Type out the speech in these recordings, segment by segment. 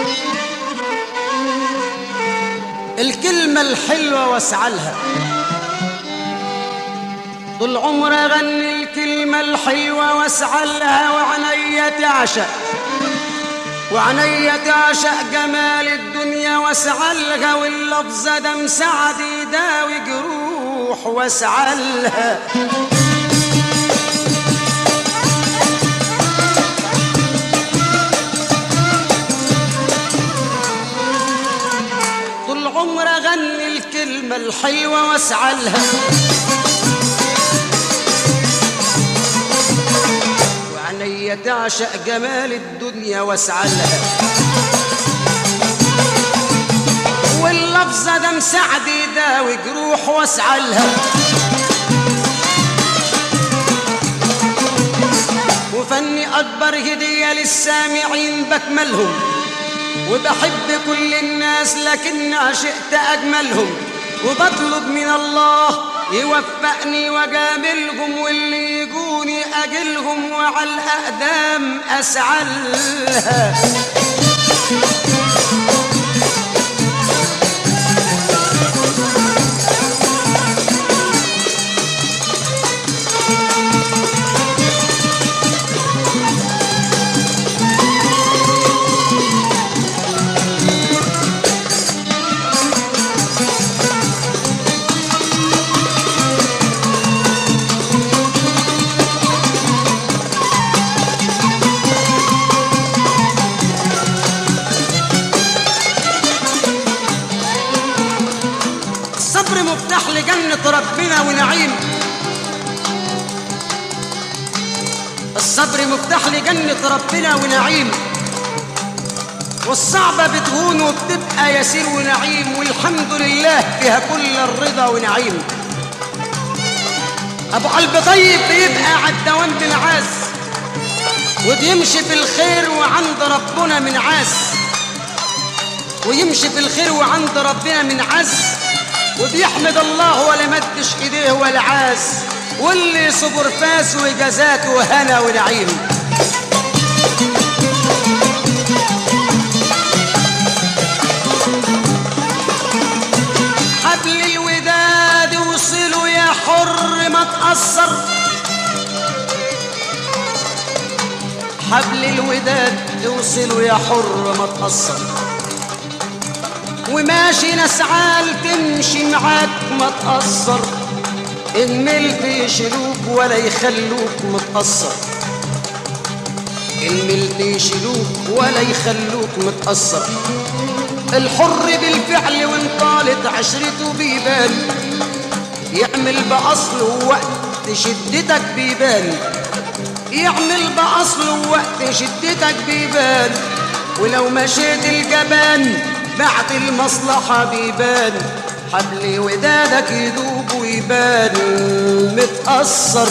الكلمة الحلوة واسعى لها طول عمري اغني الكلمة الحلوة واسعى لها وعنيا تعشق وعنيا تعشق جمال الدنيا واسعى لها واللفظة ده مساعد يداوي جروح واسعى لها طول عمري اغني الكلمة الحلوة واسعى لها وعينيا تعشق جمال الدنيا واسعى لها واللفظة ده مساعد يداوي جروح واسعى لها وفني أكبر هدية للسامعين بكملهم وبحب كل الناس لكن عشقت أجملهم وبطلب من الله يوفقني وجاملهم واللي يجوني أجلهم وعلى الأقدام أسعلها الصبر مفتاح لجنة ربنا ونعيم الصبر مفتاح لجنة ربنا ونعيم والصعبة بتهون وبتبقى يسير ونعيم والحمد لله فيها كل الرضا ونعيم أبو قلب طيب بيبقى عالدوام بنعاس وبيمشي في الخير وعند ربنا من عاس ويمشي في الخير وعند ربنا من عز وبيحمد الله ولا مدش ايديه ولا عاس واللي صبر فاس وجزاته هنا ونعيم حبل الوداد وصلوا يا حر ما تأثر حبل الوداد توصلوا يا حر ما تأثر وماشي نسعال تمشي معاك ما تأثر إن ملك يشيلوك ولا يخلوك متأثر الملك يشيلوك ولا يخلوك متأثر الحر بالفعل وان طالت عشرته بيبان يعمل بأصله وقت شدتك بيبان يعمل بأصله وقت شدتك بيبان ولو مشيت الجبان بعد المصلحة بيبان حبل ودادك يدوب ويبان متأثر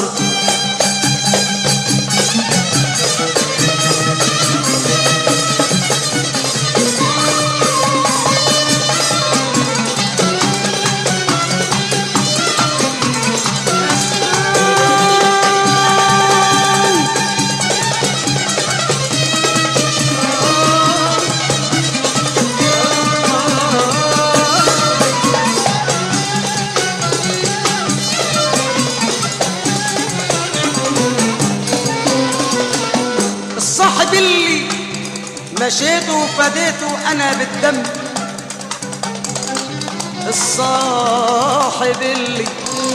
الصاحب اللي مشيته وفديته انا بالدم الصاحب اللي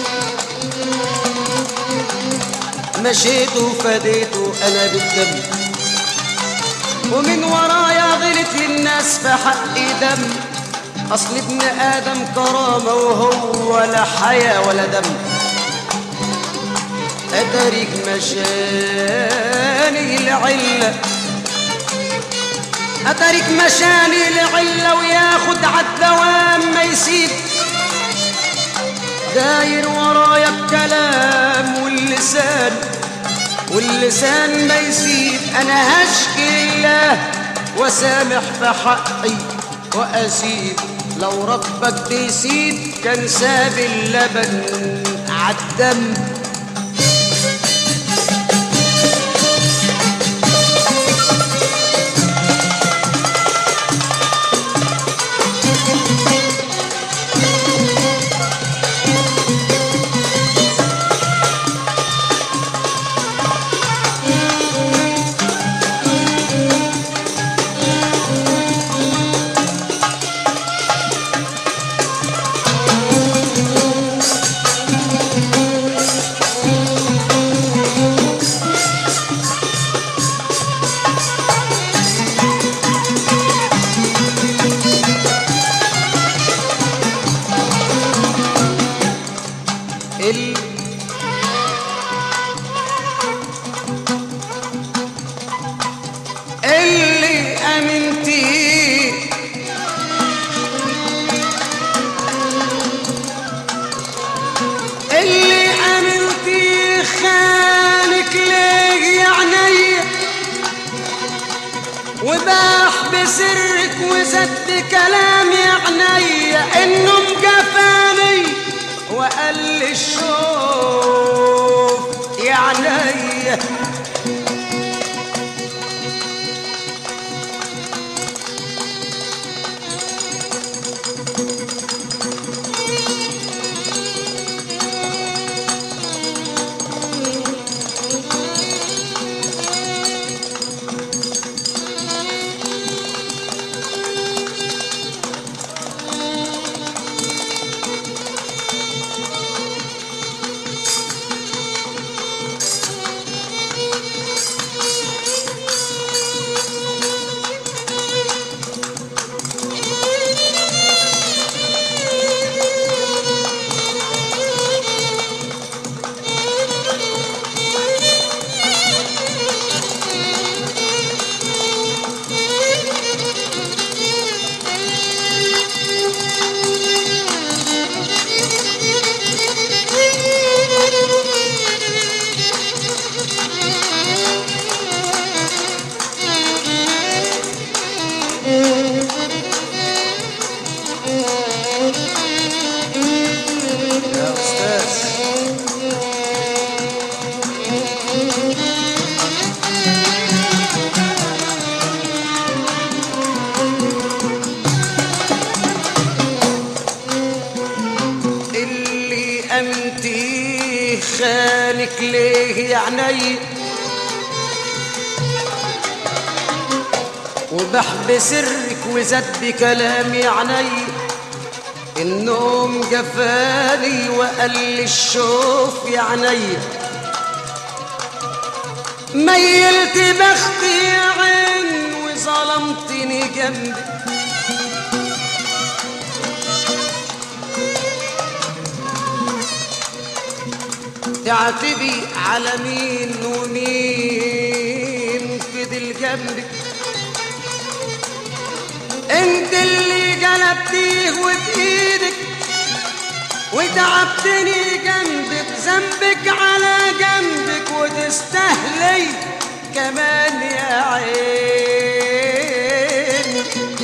مشيته وفديته انا بالدم ومن ورايا غلط للناس في حقي دم اصل ابن ادم كرامه وهو لا حياه ولا دم أترك مشاني العلة أترك مشاني العلة وياخد عالدوام ما يسيب داير ورايا الكلام واللسان واللسان ما يسيب أنا هشكي الله وسامح في حقي وأسيب لو ربك بيسيب كان ساب اللبن عالدم بسرك وزد بكلامي عينيا انه مجفاني وقال لي الشوف يا عينيا يا استاذ اللي امتي خانك ليه يا عيني وبحب سرك وزد بكلامي عيني النوم جفاني وقال لي الشوف يا عيني ميلت بختي يا عين وظلمتني جنبك تعتبي على مين ومين فضل جنبك انت اللي جلبتيه وبايدك وتعبتني جنبك ذنبك على جنبك وتستهلي كمان يا عين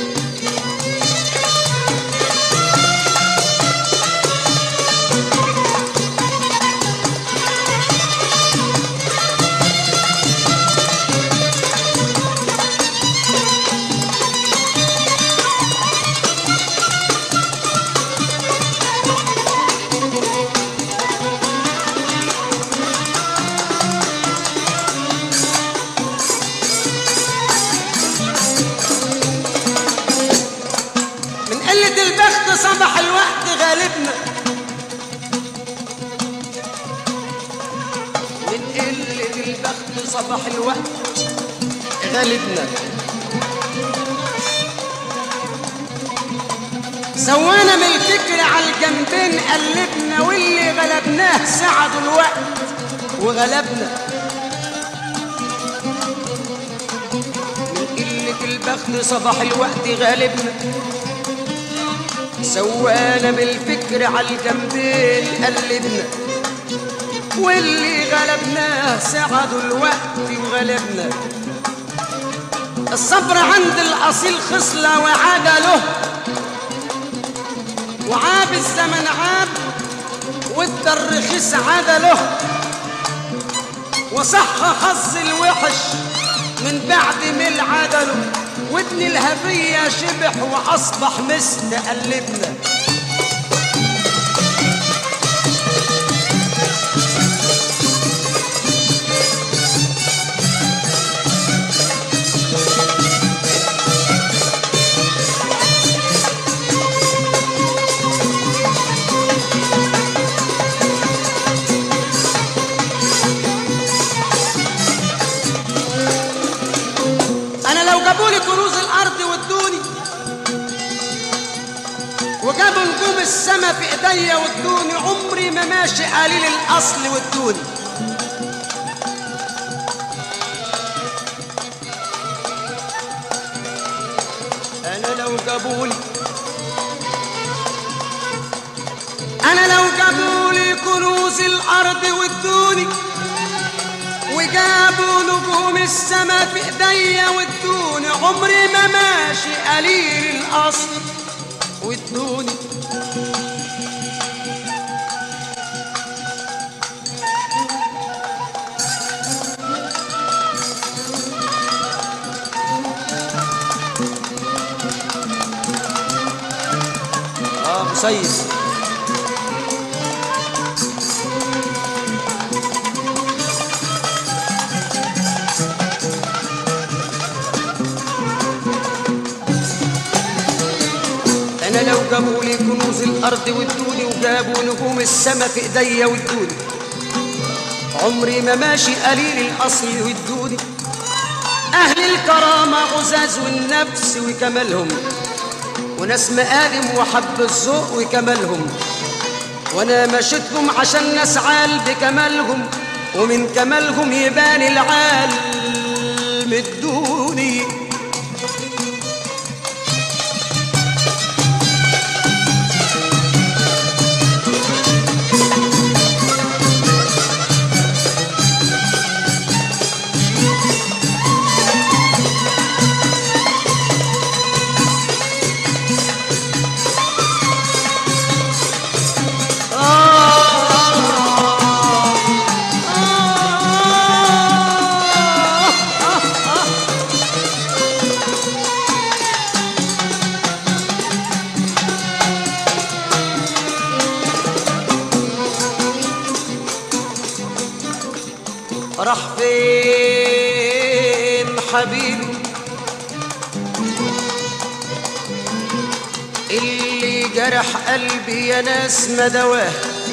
من قلة البخت صبح الوقت غالبنا من قلة البخت صبح الوقت غالبنا سوانا من الفكر على الجنبين قلبنا واللي غلبناه سعدوا الوقت وغلبنا من قلة البخت صبح الوقت غالبنا سوانا بالفكر على الجنبين قلبنا واللي غلبناه سعدوا الوقت وغلبنا الصبر عند الأصيل خصلة وعاد له وعاب الزمن عاب والدرخيس عاد له وصح حظ الوحش من بعد مل عدله وابن الهفية شبح وأصبح مثل قلبنا أنا لو جابولي كنوز الأرض وادوني وجابوا نجوم السما في ايديا وادوني عمري ما ماشي قليل الأصل وادوني أنا لو جابولي أنا لو جابولي كنوز الأرض وادوني وجابوا نجوم السما في ايديا وادوني عمري ما ماشي قليل الاصل وادوني اه مسيس انا لو جابوا لي كنوز الارض وادوني وجابوا نجوم السما في ايديا وادوني عمري ما ماشي قليل الاصل وادوني اهل الكرامه عزاز والنفس وكمالهم وناس مقادم وحب الذوق وكمالهم وانا مشيتهم عشان ناس عال بكمالهم ومن كمالهم يبان العال مدوني راح فين حبيبي اللي جرح قلبي يا ناس ما دواه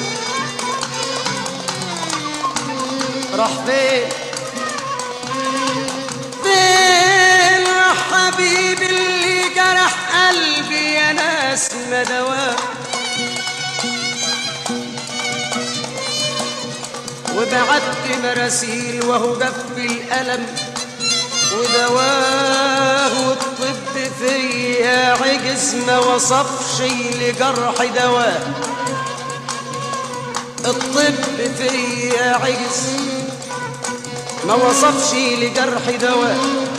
راح فين فين يا حبيبي اللي جرح قلبي يا ناس ما دواه وبعت مراسيل وهو جف الألم ودواه والطب فيا عجز ما وصفش لجرح دواه الطب فيا عجز ما وصفش لجرح دواه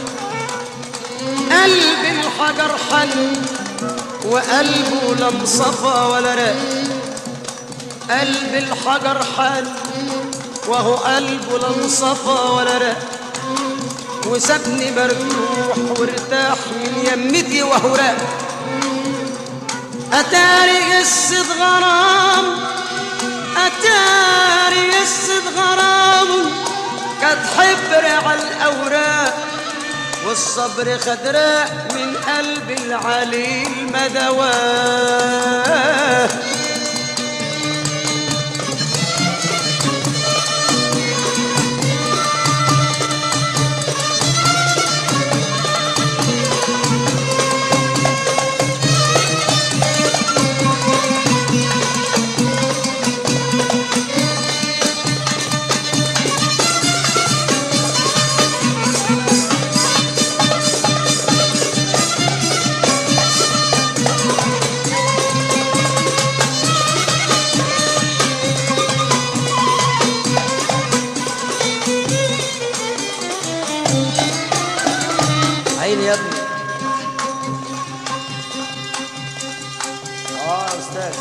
قلب الحجر حن وقلبه لم صفى ولا راق قلب الحجر حن وهو قلبه لا انصفى ولا رق وسابني مرتوح وارتاح من يمتي وهو راق اتاري قصة غرام اتاري قصة غرام كانت حبر على الاوراق والصبر خدراء من قلب العليل ما دواه عيني يا ابني اه يا استاذ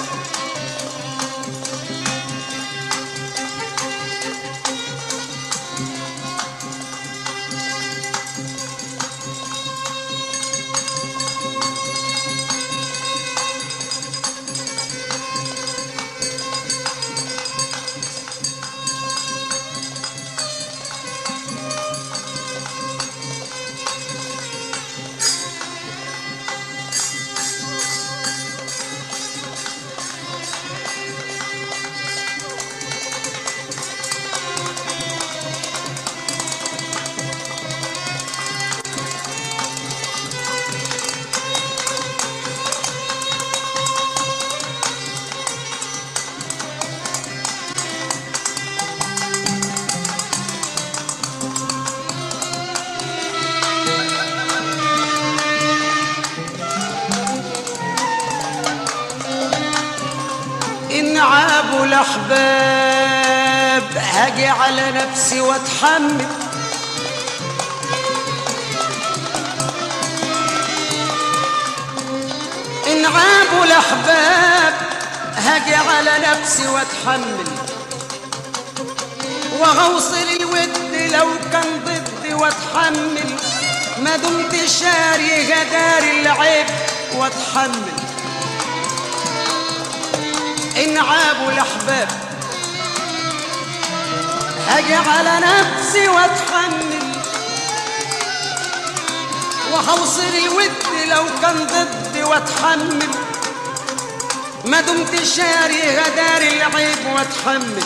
إن عابوا الأحباب هاجي على نفسي واتحمل إن عابوا الأحباب هاجي على نفسي واتحمل وهوصل الود لو كان ضدي واتحمل ما دمت شاري جدار العيب واتحمل إن عابوا الأحباب هاجي على نفسي واتحمل وهوصل الود لو كان ضدي واتحمل ما دمت شاري غدار العيب واتحمل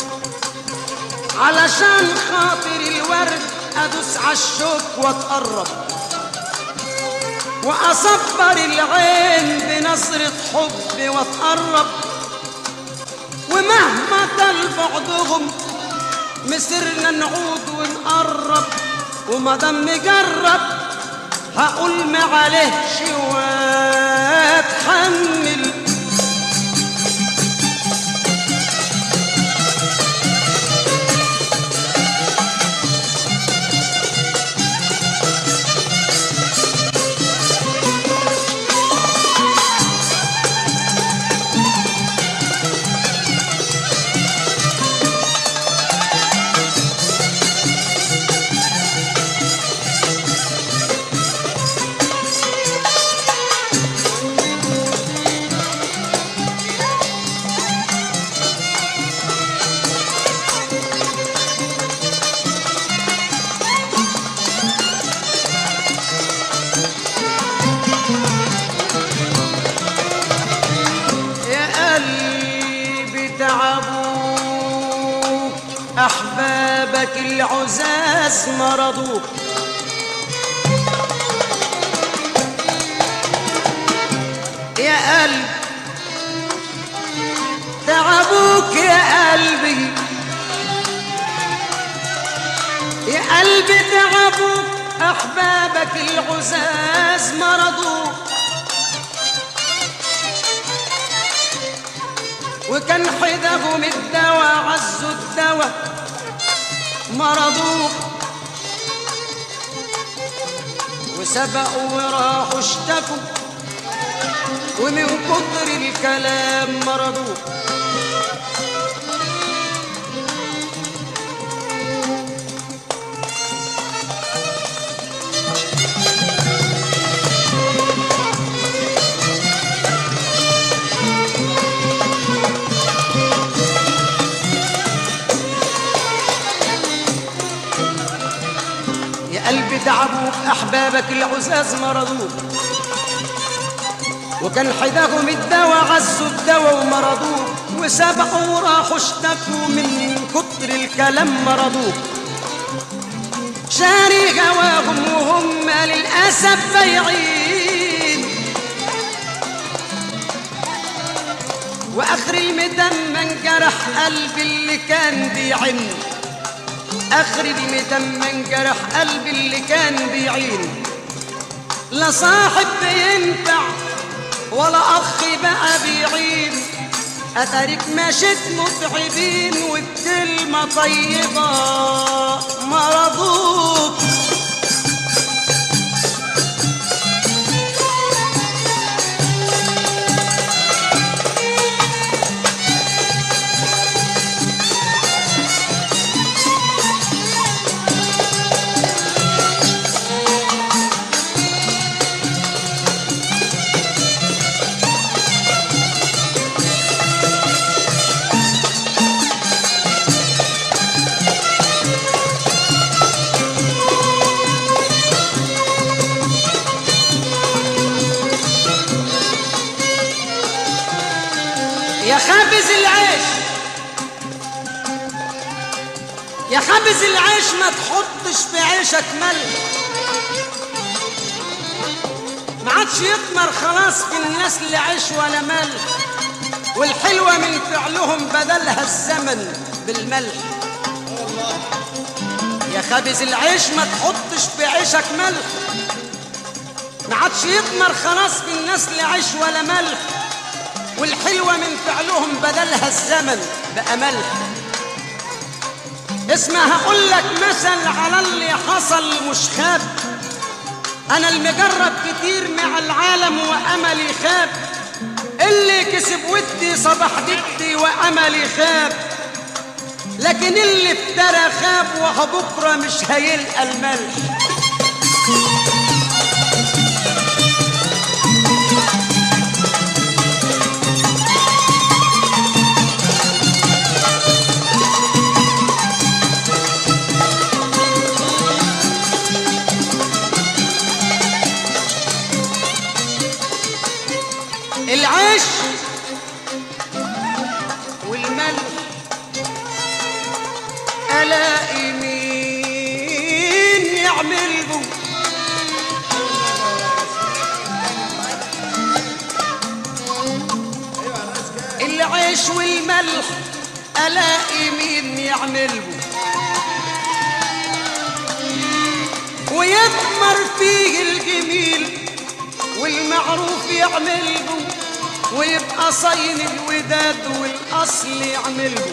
علشان خاطر الورد ادوس عالشوك واتقرب واصبر العين بنظرة حب واتقرب ومهما طال بعدهم مسرنا نعود ونقرب وما دام مجرب هقول ما عليهش واتحمل يا قلبي تعبوك أحبابك العزاز مرضوك يا قلبي تعبوك يا قلبي يا قلبي تعبوك أحبابك العزاز مرضوك وكان حدهم الدواء عزوا الدواء مرضوك وسبقوا وراحوا اشتكوا ومن كتر الكلام مرضوك يا قلبي تعبوك احبابك العزاز مرضوك وكان حداهم الدواء عزوا الدواء ومرضوك وسبقوا وراحوا اشتكوا من كتر الكلام مرضوك شاري هواهم وهم للأسف بايعين وآخر المدمن جرح قلبي اللي كان بيعن اخر المدمن جرح قلبي اللي كان بيعين لا صاحب بينفع ولا اخ بقى بيعين اتاريك مشيت متعبين والكلمة طيبة مرضوك يا خابز العيش يا خابز العيش ما تحطش في عيشك ملح ما عادش يطمر خلاص في الناس اللي عيش ولا ملح والحلوة من فعلهم بدلها الزمن بالملح يا خابز العيش ما تحطش في عيشك ملح ما عادش يطمر خلاص في الناس اللي عيش ولا ملح والحلوة من فعلهم بدلها الزمن بقى ملح اسمع هقول لك مثل على اللي حصل مش خاب انا المجرب كتير مع العالم واملي خاب اللي كسب ودي صبح جدي واملي خاب لكن اللي افترى خاب وبكره مش هيلقى الملح العيش والملح الاقي مين يعمله العيش والملح الاقي مين يعمله ويثمر فيه الجميل والمعروف يعمله ويبقى صين الوداد والاصل يعمله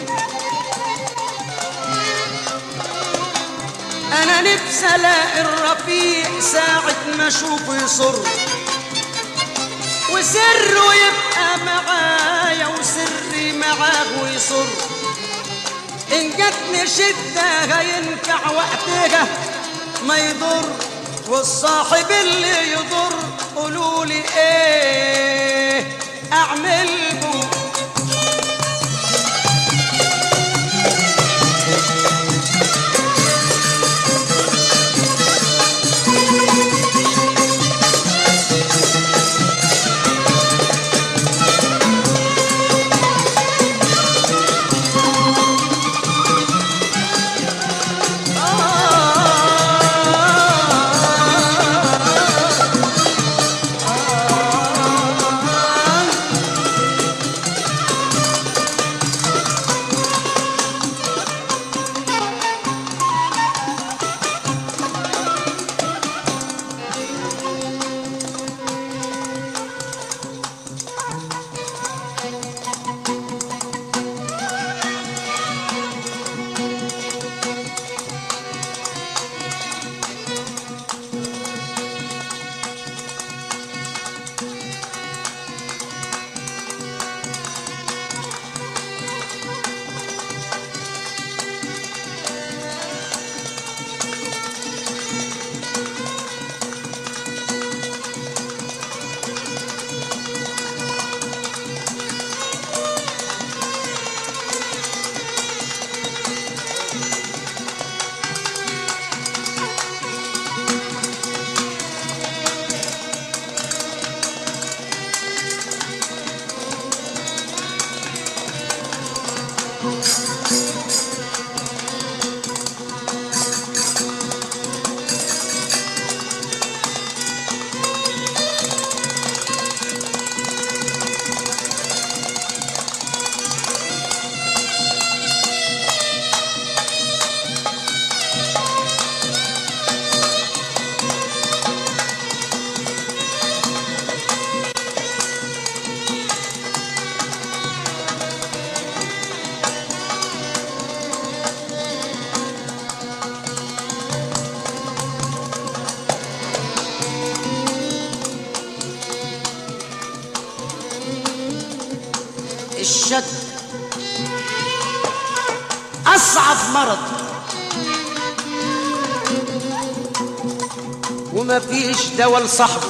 انا نفسي الاقي الرفيق ساعة ما اشوفه يصر وسره يبقى معايا وسري معاه ويصر ان جاتني شدة هينفع وقتها ما يضر والصاحب اللي يضر قولولي ايه اعمله الشك أصعب مرض وما فيش دواء لصاحبه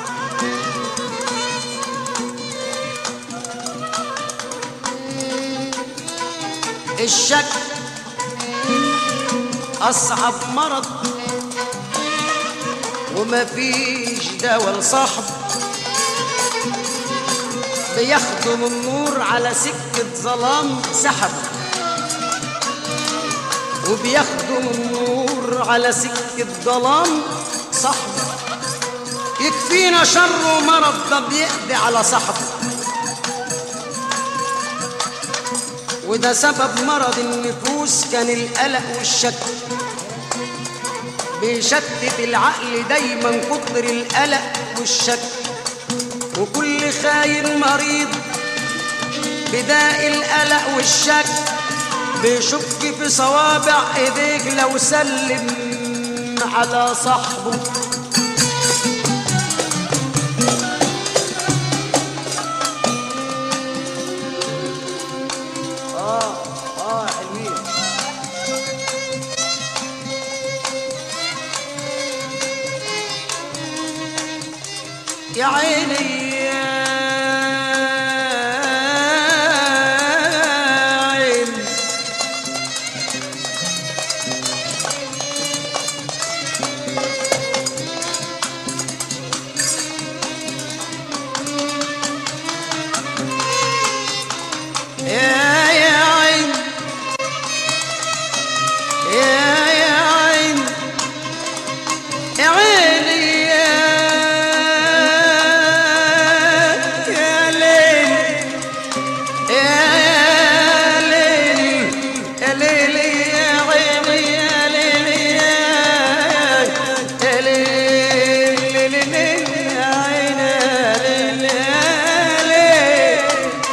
الشك أصعب مرض وما فيش دواء لصاحبه بيخدم النور على سكة ظلام سحب وبيخدم النور على سكة ظلام صاحبه يكفينا شر ومرض ده بيقضي على صاحبه وده سبب مرض النفوس كان القلق والشك بيشتت العقل دايما كتر القلق والشك وكل خاين مريض بداء القلق والشك بيشك في صوابع ايديك لو سلم على صاحبه اه اه حلوين يا عيني يا عيني يا يا عين يا يا عين يا عيني يا يا ليل يا ليل يا ليل يا عيني يا ليل يا ليل ليل ليل يا عيني يا ليل يا ليل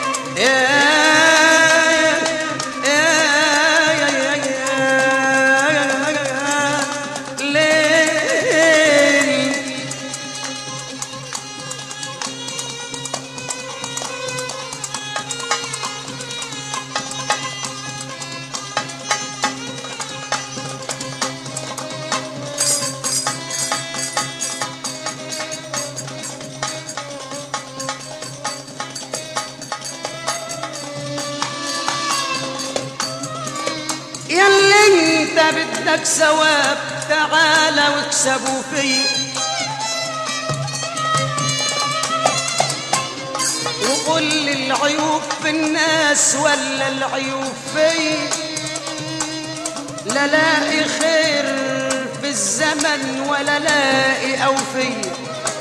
ليل ياللي انت بدك ثواب تعالى واكسبوا في وقل لي العيوب في الناس ولا العيوب في لا لاقي خير في الزمن ولا لاقي او فيه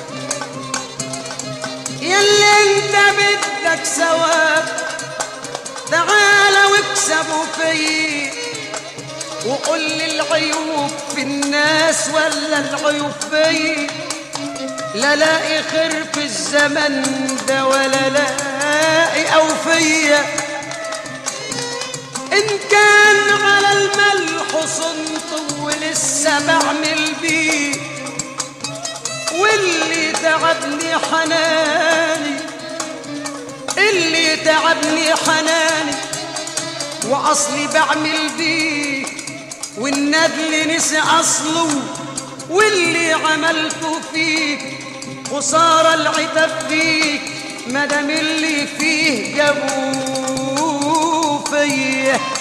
ياللي انت بدك ثواب تعالى واكسبوا في وقل لي العيوب في الناس ولا العيوب في لا لاقي خير في الزمن ده ولا لاقي او فيا ان كان على الملح صنت ولسه بعمل بيه واللي تعبني حناني اللي تعبني حناني واصلي بعمل بيه والندل نسي اصله واللي عملته فيك خسارة العتاب فيك مدام اللي فيه جابوه فيه